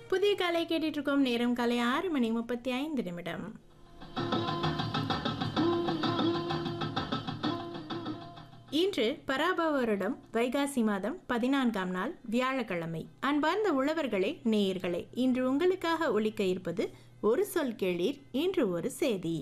புதிய காலை கேட்டுட்டு இருக்கோம் நேரம் காலை ஆறு மணி முப்பத்தி ஐந்து நிமிடம் இன்று பராபவ வருடம் வைகாசி மாதம் பதினான்காம் நாள் வியாழக்கிழமை அன்பார்ந்த உழவர்களே நேயர்களே இன்று உங்களுக்காக ஒலிக்க இருப்பது ஒரு சொல் கேளீர் இன்று ஒரு செய்தி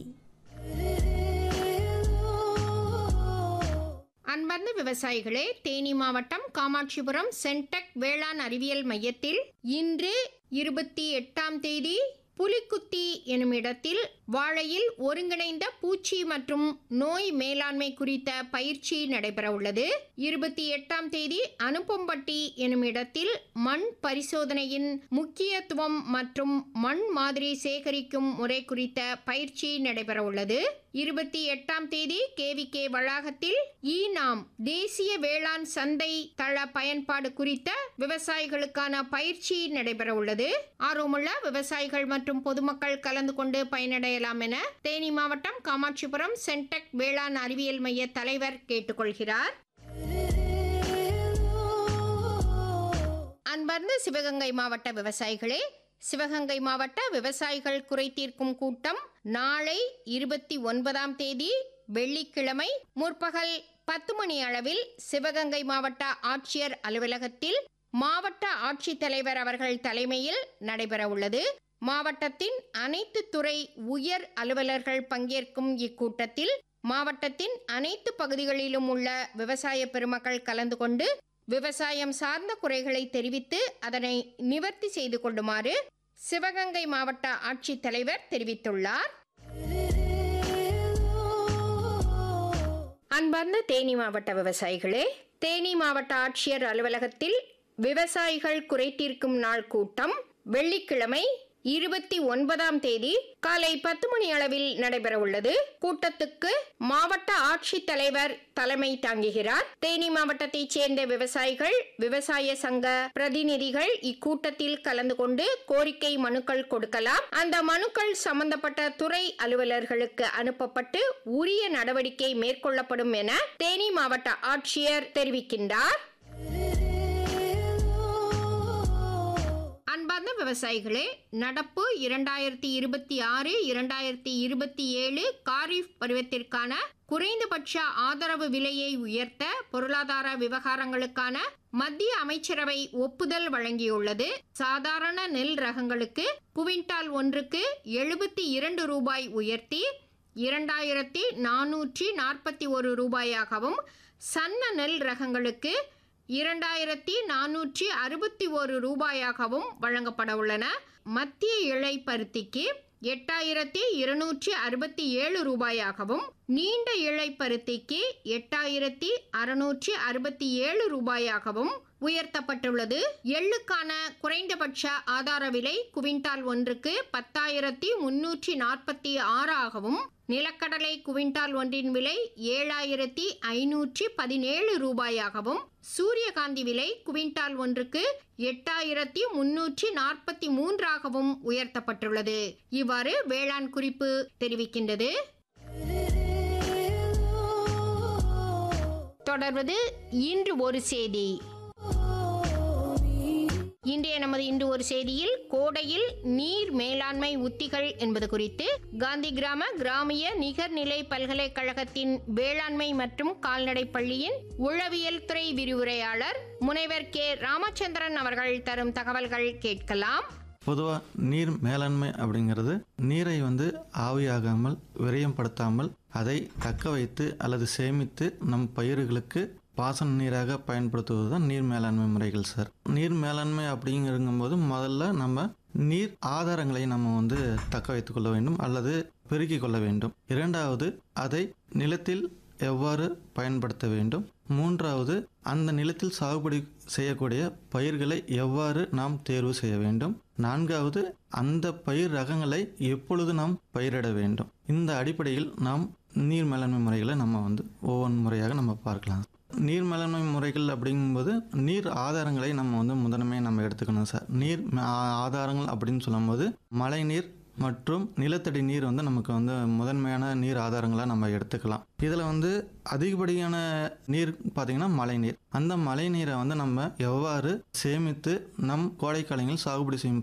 அன்பார்ந்த விவசாயிகளே தேனி மாவட்டம் காமாட்சிபுரம் சென்டெக் வேளாண் அறிவியல் மையத்தில் இன்று இருபத்தி எட்டாம் தேதி புலிக்குத்தி எனும் இடத்தில் வாழையில் ஒருங்கிணைந்த பூச்சி மற்றும் நோய் மேலாண்மை குறித்த பயிற்சி நடைபெற உள்ளது இருபத்தி எட்டாம் தேதி அனுப்பம்பட்டி எனும் இடத்தில் மண் பரிசோதனையின் முக்கியத்துவம் மற்றும் மண் மாதிரி சேகரிக்கும் முறை குறித்த பயிற்சி நடைபெற உள்ளது இருபத்தி எட்டாம் தேதி கேவிகே வளாகத்தில் ஈ நாம் தேசிய வேளாண் சந்தை தள பயன்பாடு குறித்த விவசாயிகளுக்கான பயிற்சி நடைபெற உள்ளது ஆர்வமுள்ள விவசாயிகள் மற்றும் பொதுமக்கள் கலந்து கொண்டு பயனடையலாம் என தேனி மாவட்டம் காமாட்சிபுரம் சென்டெக் வேளாண் அறிவியல் மைய தலைவர் கேட்டுக்கொள்கிறார் அன்பார்ந்த சிவகங்கை மாவட்ட விவசாயிகளே சிவகங்கை மாவட்ட விவசாயிகள் குறை தீர்க்கும் கூட்டம் நாளை இருபத்தி ஒன்பதாம் தேதி வெள்ளிக்கிழமை முற்பகல் பத்து மணி அளவில் சிவகங்கை மாவட்ட ஆட்சியர் அலுவலகத்தில் மாவட்ட ஆட்சித்தலைவர் அவர்கள் தலைமையில் நடைபெற உள்ளது மாவட்டத்தின் அனைத்து துறை உயர் அலுவலர்கள் பங்கேற்கும் இக்கூட்டத்தில் மாவட்டத்தின் அனைத்து பகுதிகளிலும் உள்ள விவசாய பெருமக்கள் கலந்து கொண்டு விவசாயம் சார்ந்த குறைகளை தெரிவித்து அதனை நிவர்த்தி செய்து கொள்ளுமாறு சிவகங்கை மாவட்ட ஆட்சித்தலைவர் தெரிவித்துள்ளார் அன்பார்ந்த தேனி மாவட்ட விவசாயிகளே தேனி மாவட்ட ஆட்சியர் அலுவலகத்தில் விவசாயிகள் குறை தீர்க்கும் நாள் கூட்டம் வெள்ளிக்கிழமை இருபத்தி ஒன்பதாம் தேதி காலை பத்து மணி அளவில் நடைபெற உள்ளது கூட்டத்துக்கு மாவட்ட ஆட்சித்தலைவர் தலைமை தாங்குகிறார் தேனி மாவட்டத்தைச் சேர்ந்த விவசாயிகள் விவசாய சங்க பிரதிநிதிகள் இக்கூட்டத்தில் கலந்து கொண்டு கோரிக்கை மனுக்கள் கொடுக்கலாம் அந்த மனுக்கள் சம்பந்தப்பட்ட துறை அலுவலர்களுக்கு அனுப்பப்பட்டு உரிய நடவடிக்கை மேற்கொள்ளப்படும் என தேனி மாவட்ட ஆட்சியர் தெரிவிக்கின்றார் அன்பார்ந்த விவசாயிகளே நடப்பு இரண்டாயிரத்தி இருபத்தி ஆறு இரண்டாயிரத்தி இருபத்தி ஏழு காரிஃப் பருவத்திற்கான குறைந்தபட்ச ஆதரவு விலையை உயர்த்த பொருளாதார விவகாரங்களுக்கான மத்திய அமைச்சரவை ஒப்புதல் வழங்கியுள்ளது சாதாரண நெல் ரகங்களுக்கு குவிண்டால் ஒன்றுக்கு எழுபத்தி இரண்டு ரூபாய் உயர்த்தி இரண்டாயிரத்தி நானூற்றி நாற்பத்தி ஒரு ரூபாயாகவும் சன்ன நெல் ரகங்களுக்கு இரண்டாயிரத்தி நானூற்றி அறுபத்தி ஒரு ரூபாயாகவும் வழங்கப்பட உள்ளன மத்திய இழை பருத்திக்கு எட்டாயிரத்தி இருநூற்றி அறுபத்தி ஏழு ரூபாயாகவும் நீண்ட இழை பருத்திக்கு எட்டாயிரத்தி அறுநூற்றி அறுபத்தி ஏழு ரூபாயாகவும் உயர்த்தப்பட்டுள்ளது எள்ளுக்கான குறைந்தபட்ச ஆதார விலை குவிண்டால் ஒன்றுக்கு பத்தாயிரத்தி முன்னூற்றி நாற்பத்தி ஆறாகவும் நிலக்கடலை குவிண்டால் ஒன்றின் விலை ஏழாயிரத்தி ஐநூற்றி பதினேழு ரூபாயாகவும் சூரியகாந்தி விலை குவிண்டால் ஒன்றுக்கு எட்டாயிரத்தி முன்னூற்றி நாற்பத்தி மூன்றாகவும் உயர்த்தப்பட்டுள்ளது இவ்வாறு வேளாண் குறிப்பு தெரிவிக்கின்றது தொடர்வது இன்று ஒரு செய்தி இன்றைய நமது இன்று ஒரு செய்தியில் கோடையில் நீர் மேலாண்மை உத்திகள் என்பது குறித்து காந்தி கிராம கிராமிய நிகர்நிலை பல்கலைக்கழகத்தின் வேளாண்மை மற்றும் கால்நடை பள்ளியின் உளவியல் துறை விரிவுரையாளர் முனைவர் கே ராமச்சந்திரன் அவர்கள் தரும் தகவல்கள் கேட்கலாம் பொதுவாக நீர் மேலாண்மை அப்படிங்கிறது நீரை வந்து ஆவியாகாமல் விரயப்படுத்தாமல் அதை தக்க வைத்து அல்லது சேமித்து நம் பயிர்களுக்கு பாசன நீராக பயன்படுத்துவது தான் நீர் மேலாண்மை முறைகள் சார் நீர் மேலாண்மை அப்படிங்கிறங்கும்போது முதல்ல நம்ம நீர் ஆதாரங்களை நம்ம வந்து தக்க வைத்துக் கொள்ள வேண்டும் அல்லது பெருக்கிக் கொள்ள வேண்டும் இரண்டாவது அதை நிலத்தில் எவ்வாறு பயன்படுத்த வேண்டும் மூன்றாவது அந்த நிலத்தில் சாகுபடி செய்யக்கூடிய பயிர்களை எவ்வாறு நாம் தேர்வு செய்ய வேண்டும் நான்காவது அந்த பயிர் ரகங்களை எப்பொழுது நாம் பயிரிட வேண்டும் இந்த அடிப்படையில் நாம் நீர் மேலாண்மை முறைகளை நம்ம வந்து ஒவ்வொரு முறையாக நம்ம பார்க்கலாம் நீர் மேலாண்மை முறைகள் அப்படிங்கும்போது நீர் ஆதாரங்களை நம்ம வந்து முதன்மையை நம்ம எடுத்துக்கணும் சார் நீர் ம- ஆ- ஆதாரங்கள் அப்படின்னு சொல்லும்போது மழை நீர் மற்றும் நிலத்தடி நீர் வந்து நமக்கு வந்து முதன்மையான நீர் ஆதாரங்களாக நம்ம எடுத்துக்கலாம் இதில் வந்து அதிகப்படியான நீர் பார்த்திங்கன்னா மழை நீர் அந்த மழை நீரை வந்து நம்ம எவ்வாறு சேமித்து நம் கோடைக்காலங்களில் சாகுபடி செய்யும்